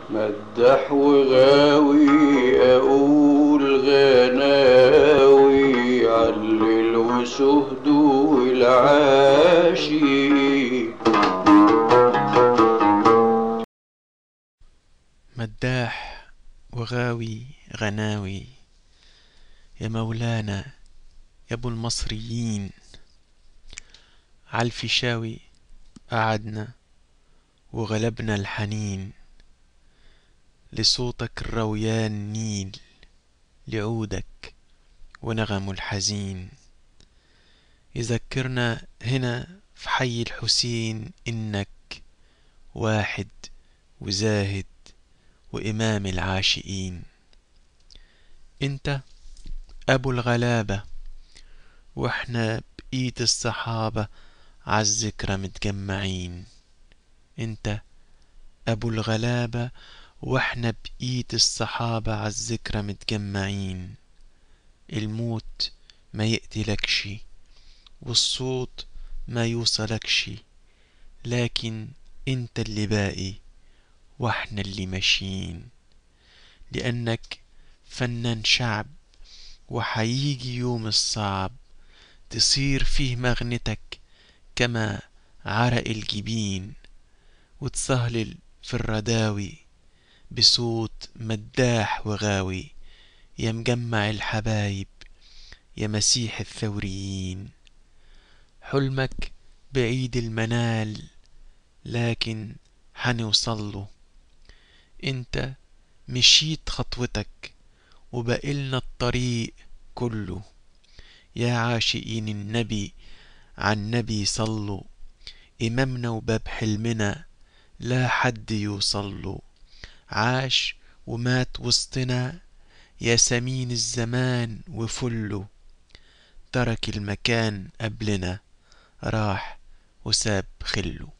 مدح وغاوي اقول غناوي علل وسهد والعاشي مداح وغاوي غناوي يا مولانا يا ابو المصريين عالفيشاوي قعدنا وغلبنا الحنين لصوتك الرويان نيل لعودك ونغم الحزين يذكرنا هنا في حي الحسين إنك واحد وزاهد وإمام العاشقين أنت أبو الغلابة وإحنا بإيد الصحابة عالذكرى متجمعين أنت أبو الغلابة وإحنا بإيد الصحابة عالذكرى متجمعين الموت ما يقتلكش والصوت ما يوصلكش لكن انت اللي باقي واحنا اللي ماشيين لأنك فنان شعب وحيجي يوم الصعب تصير فيه مغنتك كما عرق الجبين وتسهلل في الرداوي بصوت مداح وغاوي يا مجمع الحبايب يا مسيح الثوريين حلمك بعيد المنال لكن حنوصله انت مشيت خطوتك وبقلنا الطريق كله يا عاشقين النبي عن نبي صلوا إمامنا وباب حلمنا لا حد يوصله عاش ومات وسطنا يا سمين الزمان وفله ترك المكان قبلنا راح وساب خله